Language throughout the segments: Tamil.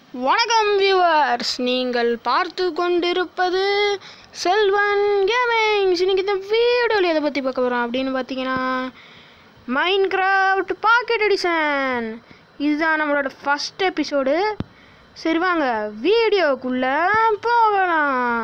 வணக்கம் வியூவர்ஸ் நீங்கள் பார்த்து கொண்டிருப்பது செல்வன் கேமிங்ஸ் இன்னைக்கு இந்த வீடியோவில் எதை பற்றி பார்க்க போகிறோம் அப்படின்னு பார்த்தீங்கன்னா மைண்ட் கிராஃப்ட் பாக்கெட் எடிஷன் இதுதான் நம்மளோட ஃபஸ்ட் எபிசோடு சரி வாங்க வீடியோக்குள்ளே போகலாம்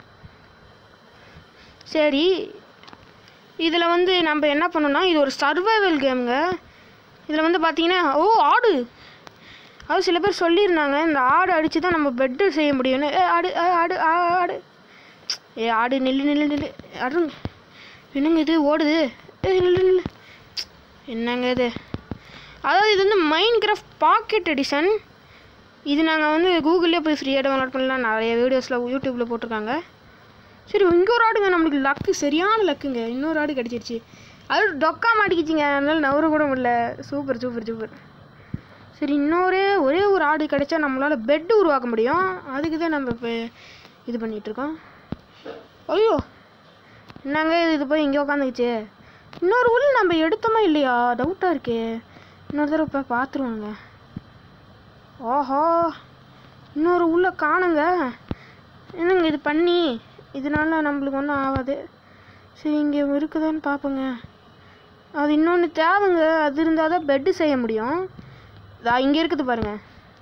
சரி இதில் வந்து நம்ம என்ன பண்ணோம்னா இது ஒரு சர்வைவல் கேமுங்க இதில் வந்து பார்த்தீங்கன்னா ஓ ஆடு அது சில பேர் சொல்லியிருந்தாங்க இந்த ஆடு அடித்து தான் நம்ம பெட்டு செய்ய முடியும்னு ஏ ஆடு ஆ, ஆடு ஆ, ஆடு ஏ ஆடு நில்லு நில்லு நில்லு அருண் என்னங்க இது ஓடுது ஏ நில்லு நில்லு என்னங்க இது அதாவது இது வந்து மைண்ட் கிராஃப்ட் பாக்கெட் எடிஷன் இது நாங்கள் வந்து கூகுள்லேயே போய் ஃப்ரீயாக டவுன்லோட் பண்ணலாம் நிறைய வீடியோஸில் யூடியூப்பில் போட்டிருக்காங்க சரி இங்கே ஒரு ஆடுங்க நம்மளுக்கு லக்கு சரியான லக்குங்க இன்னொரு ஆடு கிடச்சிருச்சு அது டொக்கா மாட்டிக்கிச்சிங்க அதனால நவர கூட முடியல சூப்பர் சூப்பர் சூப்பர் சரி இன்னொரு ஒரே ஒரு ஆடு கிடைச்சா நம்மளால் பெட்டு உருவாக்க முடியும் அதுக்கு தான் நம்ம இப்போ இது பண்ணிகிட்ருக்கோம் ஐயோ என்னங்க இது இது போய் இங்கே உட்காந்துக்கிச்சு இன்னொரு உள் நம்ம எடுத்தோமா இல்லையா டவுட்டாக இருக்கே இன்னொரு தடவை இப்போ பார்த்துருவோங்க ஓஹோ இன்னொரு உள்ள காணுங்க என்னங்க இது பண்ணி இதனால நம்மளுக்கு ஒன்றும் ஆகாது சரி இங்கே இருக்குதான்னு பார்ப்போங்க அது இன்னொன்று தேவைங்க அது இருந்தால் தான் பெட்டு செய்ய முடியும் இதா இங்கே இருக்குது பாருங்க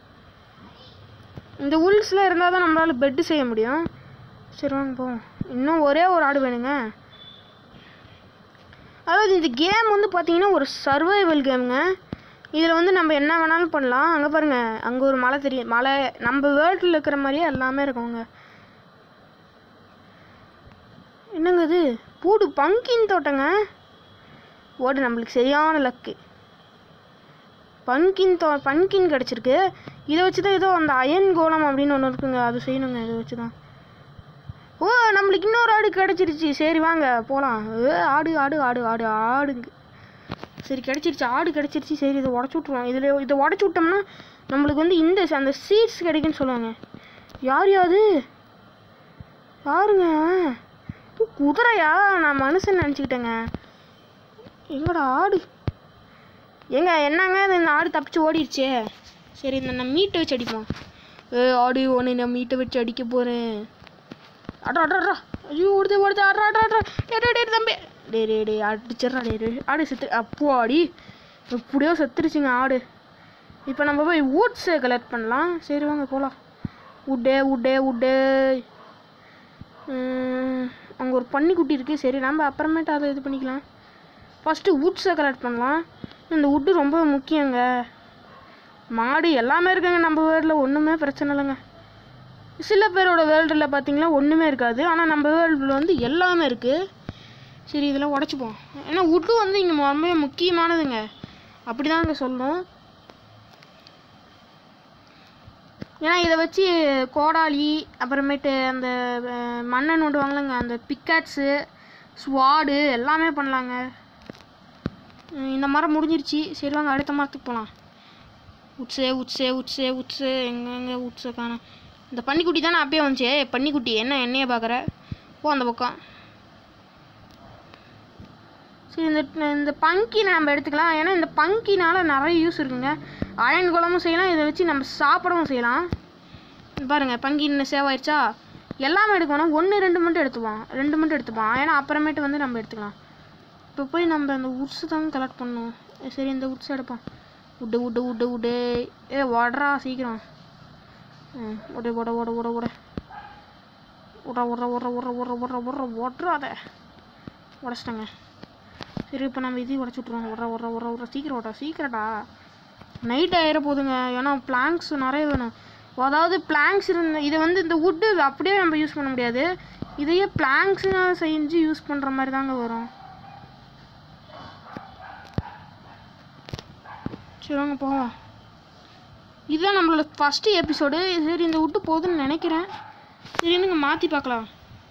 இந்த உல்ஸில் இருந்தால் தான் நம்மளால் பெட்டு செய்ய முடியும் சரி வாங்க போவோம் இன்னும் ஒரே ஒரு ஆடு வேணுங்க அதாவது இந்த கேம் வந்து பார்த்தீங்கன்னா ஒரு சர்வைவல் கேமுங்க இதில் வந்து நம்ம என்ன வேணாலும் பண்ணலாம் அங்கே பாருங்கள் அங்கே ஒரு மலை தெரியும் மலை நம்ம வேர்ல்டில் இருக்கிற மாதிரியே எல்லாமே இருக்குங்க என்னங்க இது பூடு பங்கின் தோட்டங்க ஓடு நம்மளுக்கு சரியான லக்கு பன்கின் தோ பன்கின் கிடச்சிருக்கு இதை வச்சு தான் ஏதோ அந்த அயன் கோலம் அப்படின்னு ஒன்று இருக்குங்க அது செய்யணுங்க இதை வச்சு தான் ஓ நம்மளுக்கு இன்னொரு ஆடு கிடச்சிருச்சு சரி வாங்க போகலாம் ஏ ஆடு ஆடு ஆடு ஆடு ஆடுங்க சரி கிடச்சிருச்சு ஆடு கிடச்சிருச்சு சரி இதை உடச்சி விட்ருவோம் இதில் இதை உடச்சி விட்டோம்னா நம்மளுக்கு வந்து இந்த அந்த சீட்ஸ் கிடைக்குன்னு சொல்லுவாங்க யார் யாது யாருங்க ஓ, குதிரையா நான் மனுஷன் நினச்சிக்கிட்டேங்க எங்கடா ஆடு ஏங்க என்னங்க இது இந்த ஆடு தப்பிச்சு ஓடிடுச்சே சரி இந்த நான் மீட்டை வச்சு அடிப்போம் ஏ ஆடு ஒன்று நான் மீட்டை வச்சு அடிக்க போகிறேன் அட்ரா அட்ரா அட்ரா ஐயோ ஓடுது ஓடுது அட்ரா அட்ரா அட்ரா டே டே டே தம்பி டே டே டே அடிச்சிட்றா டே டே ஆடு செத்து அப்போ ஆடி எப்படியோ செத்துருச்சுங்க ஆடு இப்போ நம்ம போய் வூட்ஸை கலெக்ட் பண்ணலாம் சரி வாங்க போகலாம் உட்டே உட்டே உட்டே அங்கே ஒரு பன்னிக்குட்டி இருக்குது சரி நம்ம அப்புறமேட்டு அதை இது பண்ணிக்கலாம் ஃபஸ்ட்டு வுட்ஸை கலெக்ட் பண்ணலாம் இந்த வுட்டு ரொம்ப முக்கியங்க மாடு எல்லாமே இருக்குங்க நம்ம வேர்ல்டில் ஒன்றுமே பிரச்சனை இல்லைங்க சில பேரோட வேர்ல்டில் பார்த்தீங்கன்னா ஒன்றுமே இருக்காது ஆனால் நம்ம வேர்ல்டில் வந்து எல்லாமே இருக்குது சரி இதெல்லாம் உடச்சிப்போம் ஏன்னா வுட்டு வந்து இங்கே ரொம்ப முக்கியமானதுங்க அப்படி தாங்க சொல்லணும் ஏன்னா இதை வச்சு கோடாலி அப்புறமேட்டு அந்த அஹ், மண்ணை நோண்டுவாங்களேங்க அந்த பிக்காட்ஸு ஸ்வாடு எல்லாமே பண்ணலாங்க உம், இந்த மரம் முடிஞ்சிருச்சு சரி வாங்க அடுத்த மரத்துக்கு போகலாம் உட்ஸே உட்ஸே உட்ஸே உட்ஸே எங்கெங்க உட்ஸை காணோம் இந்த பன்னிக்குட்டி தானே அப்பயே வந்துச்சு பன்னிக்குட்டி என்ன என்னைய பார்க்குற போ அந்த பக்கம் சரி இந்த இந்த பங்கினை நம்ம எடுத்துக்கலாம் ஏன்னா இந்த பங்கினால நிறைய யூஸ் இருக்குங்க அயன் குழம்பும் செய்யலாம் இதை வச்சு நம்ம சாப்பிடவும் செய்யலாம் பாருங்க பங்கின் சேவ் ஆயிடுச்சா எல்லாமே எடுக்கணும் ஒன்று ரெண்டு மட்டும் எடுத்துப்போம் ரெண்டு மட்டும் எடுத்துப்போம் ஏன்னா அப்புறமேட்டு வந்து நம்ம எடுத்துக்கலாம் இப்போ போய் நம்ம அந்த உட்ஸு தான் கலெக்ட் பண்ணணும் ஏ, சரி இந்த உட்ஸ் எடுப்போம் உட்டு உட்டு உட்டு உட்டு ஏ ஓடுறா சீக்கிரம் ம் ஓட ஓட ஓட ஓட ஓட ஓட ஓடுற ஓடுற ஓடுற ஓடுற ஓடுற ஓடுற ஓடுறாத உடச்சிட்டேங்க சரி இப்போ நம்ம இதையும் உடச்சி விட்ருவோம் ஓடுற ஓடுற ஓடுற ஓடுற சீக்கிரம் ஓட சீக்கிரடா நைட் ஆயிட போகுதுங்க ஏன்னா பிளாங்க்ஸ் நிறைய வேணும் அதாவது பிளாங்க்ஸ் இருந்த இதை வந்து இந்த வுட்டு அப்படியே நம்ம யூஸ் பண்ண முடியாது இதையே பிளாங்க்ஸ்னால செஞ்சு யூஸ் பண்ணுற மாதிரி தாங்க வரும் சரி வாங்க போவோம் இதுதான் நம்மளோட ஃபஸ்ட்டு எபிசோடு சரி இந்த விட்டு போகுதுன்னு நினைக்கிறேன் சரி என்னங்க மாற்றி பார்க்கலாம்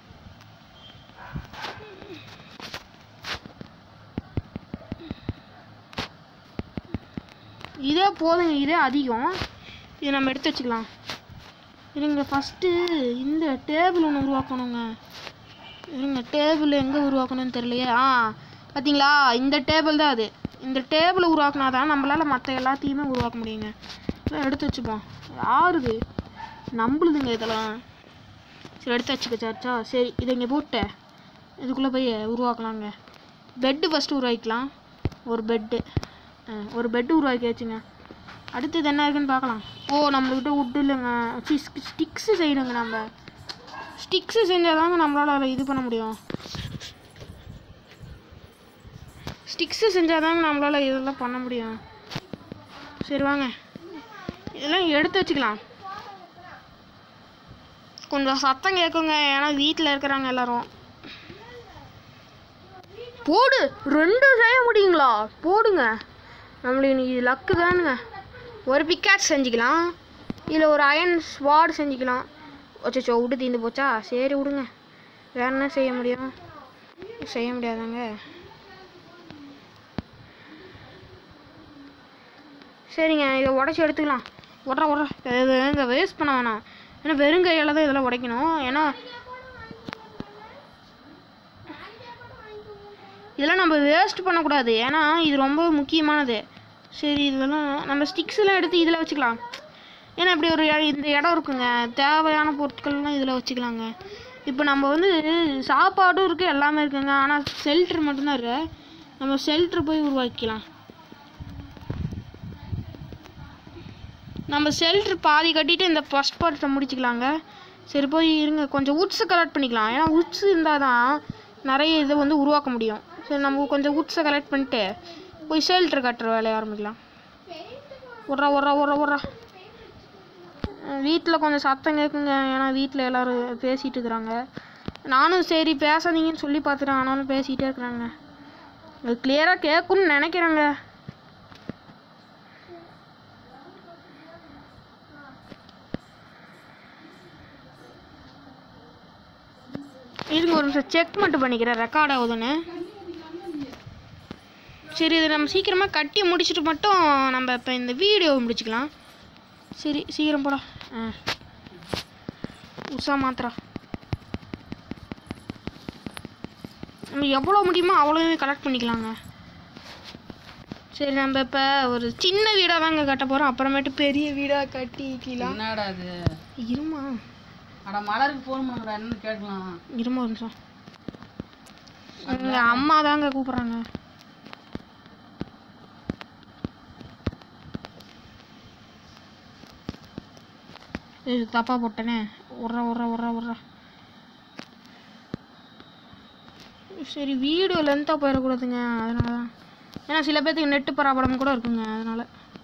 இதே போதுங்க இதே அதிகம் இதை நம்ம எடுத்து வச்சுக்கலாம் இருங்க ஃபஸ்ட்டு இந்த டேபிள் ஒன்று உருவாக்கணுங்க இருங்க டேபிள் எங்கே உருவாக்கணும்னு தெரியலையே ஆ பார்த்தீங்களா இந்த டேபிள் தான் அது இந்த டேபிளை உருவாக்குனா தான் நம்மளால் மற்ற எல்லாத்தையுமே உருவாக்க முடியுங்க இதெல்லாம் எடுத்து வச்சுப்போம் யாருது நம்பளுதுங்க இதெல்லாம் சரி எடுத்து வச்சுக்க சாச்சா சரி இதை இங்கே போட்டு இதுக்குள்ளே போய் உருவாக்கலாங்க பெட்டு ஃபஸ்ட்டு உருவாக்கிக்கலாம் ஒரு பெட்டு ஒரு பெட்டு உருவாக்கி வச்சுங்க அடுத்தது என்ன இருக்குன்னு பார்க்கலாம் ஓ நம்மள்கிட்ட உட்டு இல்லைங்க ஸ்டிக்ஸு செய்யணுங்க நம்ம ஸ்டிக்ஸு செஞ்சால் தாங்க நம்மளால் இது பண்ண முடியும் ஸ்டிக்ஸு செஞ்சால் தாங்க நம்மளால் இதெல்லாம் பண்ண முடியும் சரி வாங்க இதெல்லாம் எடுத்து வச்சுக்கலாம் கொஞ்சம் சத்தம் கேட்குங்க ஏன்னா வீட்டில் இருக்கிறாங்க எல்லாரும் போடு ரெண்டு செய்ய முடியுங்களா போடுங்க நம்மளுக்கு இன்னைக்கு லக்கு தானுங்க ஒரு பிக்காட் செஞ்சுக்கலாம் இல்லை ஒரு அயன் ஸ்வாட் செஞ்சுக்கலாம் வச்சோ விட்டு தீந்து போச்சா சரி விடுங்க வேற என்ன செய்ய முடியும் செய்ய முடியாதாங்க சரிங்க இதை உடச்சி எடுத்துக்கலாம் உட்ற உட்ற இது இங்கே வேஸ்ட் பண்ண வேணாம் ஏன்னா வெறும் கையால் தான் இதெல்லாம் உடைக்கணும் ஏன்னா இதெல்லாம் நம்ம வேஸ்ட் பண்ணக்கூடாது ஏன்னா இது ரொம்ப முக்கியமானது சரி இதெல்லாம் நம்ம ஸ்டிக்ஸ் எல்லாம் எடுத்து இதில் வச்சுக்கலாம் ஏன்னா இப்படி ஒரு இட- இந்த இடம் இருக்குங்க தேவையான பொருட்கள்லாம் இதில் வச்சுக்கலாங்க இப்போ நம்ம வந்து சாப்பாடும் இருக்குது எல்லாமே இருக்குங்க ஆனால் ஷெல்ட்ரு மட்டும்தான் இருக்கு நம்ம ஷெல்ட்ரு போய் உருவாக்கிக்கலாம் நம்ம ஷெல்ட்ரு பாதி கட்டிட்டு இந்த ஃபஸ்ட் பார்ட்டை முடிச்சுக்கலாங்க சரி போய் இருங்க கொஞ்சம் உட்ஸை கலெக்ட் பண்ணிக்கலாம் ஏன்னா உட்ஸ் இருந்தால் தான் நிறைய இதை வந்து உருவாக்க முடியும் சரி நம்ம கொஞ்சம் உட்ஸை கலெக்ட் பண்ணிட்டு போய் ஷெல்ட்ரு கட்டுற வேலையை ஆரம்பிக்கலாம் விட்றா விட்றா விட்றா விட்றா வீட்டில் கொஞ்சம் சத்தம் கேட்குங்க ஏன்னா வீட்டில் எல்லோரும் பேசிகிட்டு இருக்கிறாங்க நானும் சரி பேசாதீங்கன்னு சொல்லி பார்த்துட்டேன் ஆனாலும் பேசிகிட்டே இருக்கிறாங்க அது கிளியராக கேட்கும்னு நினைக்கிறேங்க இருங்க ஒரு நிமிஷம் செக் மட்டும் பண்ணிக்கிறேன் ரெக்கார்ட் ஆகுதுன்னு சரி இதை நம்ம சீக்கிரமாக கட்டி முடிச்சுட்டு மட்டும் நம்ம இப்போ இந்த வீடியோவை முடிச்சுக்கலாம் சரி சீக்கிரம் போடா ஆ உஷா மாத்திரா நம்ம எவ்வளோ முடியுமோ அவ்வளோவே கலெக்ட் பண்ணிக்கலாங்க சரி நம்ம இப்போ ஒரு சின்ன வீடாக தாங்க கட்ட போகிறோம் அப்புறமேட்டு பெரிய வீடாக கட்டிக்கலாம் என்னடா அது இருமா அட மலருக்கு ஃபோன் பண்ணுங்கடா என்னன்னு கேட்கலாம் இருமா ஒரு நிமிஷம் எங்கள் அம்மா தாங்க கூப்பிட்றாங்க இது தப்பாக போட்டேனே உர்றா உர்றா உர்றா உர்றா சரி வீடியோ லென்த்தாக போயிடக்கூடாதுங்க அதனால தான் ஏன்னா சில பேர்த்துக்கு நெட்டு ப்ராப்ளம் கூட இருக்குங்க அதனால்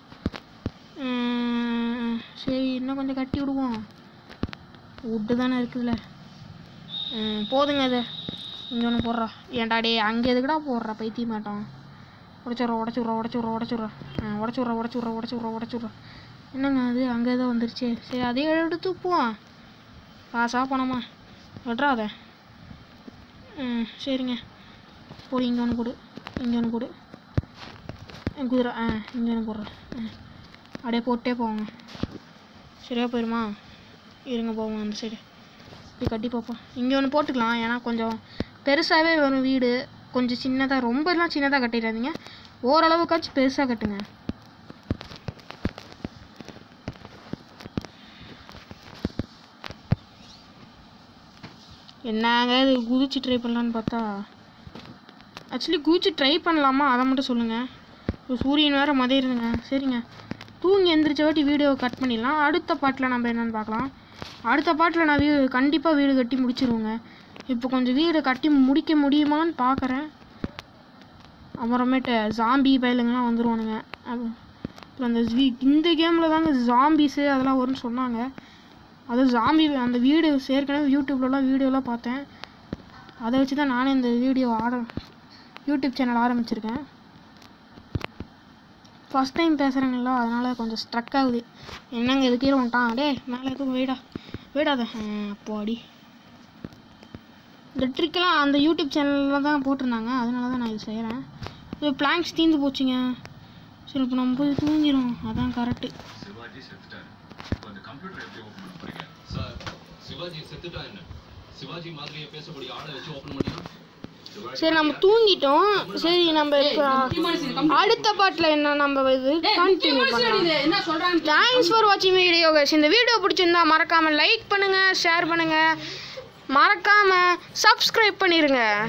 சரி இன்னும் கொஞ்சம் கட்டி விடுவோம் உட்டு தானே இருக்குதுல்ல ம், போதுங்க இது இங்கே ஒன்று போடுறா ஏன்டா டே அங்கே எதுக்குடா போடுறா பைத்திய மாட்டோம் உடச்சுட்றா உடச்சுட்றா உடச்சுட்றா உடச்சுட்றா ஆ உடச்சுட்றா உடச்சுட்றா உடச்சுட்றா உடச்சுட்றா என்னங்க அது அங்கே ஏதோ வந்துருச்சு சரி அதே எடுத்து போவோம் காசா பணமா விட்றா அதை ம் சரிங்க போடு இங்கே ஒன்று கொடு இங்கே ஒன்று கொடு ஆ, குதிரை ஆ இங்கே ஒன்று போடுறேன் ஆ அப்படியே போட்டே போவாங்க சரியா போயிருமா இருங்க போவோம் அந்த சைடு இப்படி கட்டி பார்ப்போம் இங்கே ஒன்று போட்டுக்கலாம் ஏன்னா கொஞ்சம் பெருசாகவே வரும் வீடு கொஞ்சம் சின்னதாக ரொம்பலாம் சின்னதாக கட்டிடாதீங்க ஓரளவுக்காச்சும் பெருசாக கட்டுங்க என்னங்க இது குதிச்சு ட்ரை பண்ணலான்னு பார்த்தா ஆக்சுவலி குதிச்சு ட்ரை பண்ணலாமா அதை மட்டும் சொல்லுங்கள் இப்போ சூரியன் வேறு மதியிருதுங்க சரிங்க தூங்கி எந்திரிச்ச வாட்டி வீடியோவை கட் பண்ணிடலாம் அடுத்த பாட்டில் நம்ம என்னென்னு பார்க்கலாம் அடுத்த பாட்டில் நான் வீடு கண்டிப்பாக வீடு கட்டி முடிச்சிருவேங்க இப்போ கொஞ்சம் வீடு கட்டி முடிக்க முடியுமான்னு பார்க்குறேன் அப்புறமேட்டு ஜாம்பி பயலுங்கெல்லாம் வந்துருவானுங்க அது அப்புறம் அந்த ஜி- இந்த கேமில் தாங்க ஜாம்பிஸு அதெல்லாம் வரும்னு சொன்னாங்க அது ஜாம்பி அந்த வீடு ஏற்கனவே யூடியூப்லலாம் வீடியோலாம் பார்த்தேன் அதை வச்சு தான் நானே இந்த வீடியோ ஆட யூடியூப் சேனல் ஆரம்பிச்சிருக்கேன் ஃபஸ்ட் டைம் பேசுகிறேங்களா அதனால் கொஞ்சம் ஸ்ட்ரக் ஆகுது என்னங்க இது கீழே வந்துட்டான் டே மேலே எதுவும் வீடா வீடாத அப்பாடி இந்த ட்ரிக்கெல்லாம் அந்த யூடியூப் சேனலில் தான் போட்டிருந்தாங்க அதனால தான் நான் இது செய்கிறேன் இது பிளாங்க்ஸ் தீர்ந்து போச்சுங்க சரி இப்போ நம்ம போய் தூங்கிடும் அதான் கரெக்டு சிவாஜி செத்துட்டாரு இப்போ அந்த கம்ப்யூட்டர் எப்படி ஓப்பன் பண்ண போறீங்க சார் சிவாஜி செத்துட்டா என்ன சிவாஜி மாதிரியே பேசக்கூடிய ஆளை வச்சு ஓப்பன் பண்ணினா சரி நம்ம தூங்கிட்டோம் சரி நம்ம இப்போ முக்கியமான scene, complete. அடுத்த பாட்டில் என்ன நம்ம இது டேய், கண்டினியூ முக்கியமான scene பண்ணலாம் இது. என்ன சொல்றான்னு தேங்க்ஸ் ஃபார் வாட்சிங் வீடியோ guys இந்த வீடியோ பிடிச்சிருந்தா மறக்காம லைக் பண்ணுங்க ஷேர் பண்ணுங்க மறக்காம சப்ஸ்கிரைப் பண்ணிருங்க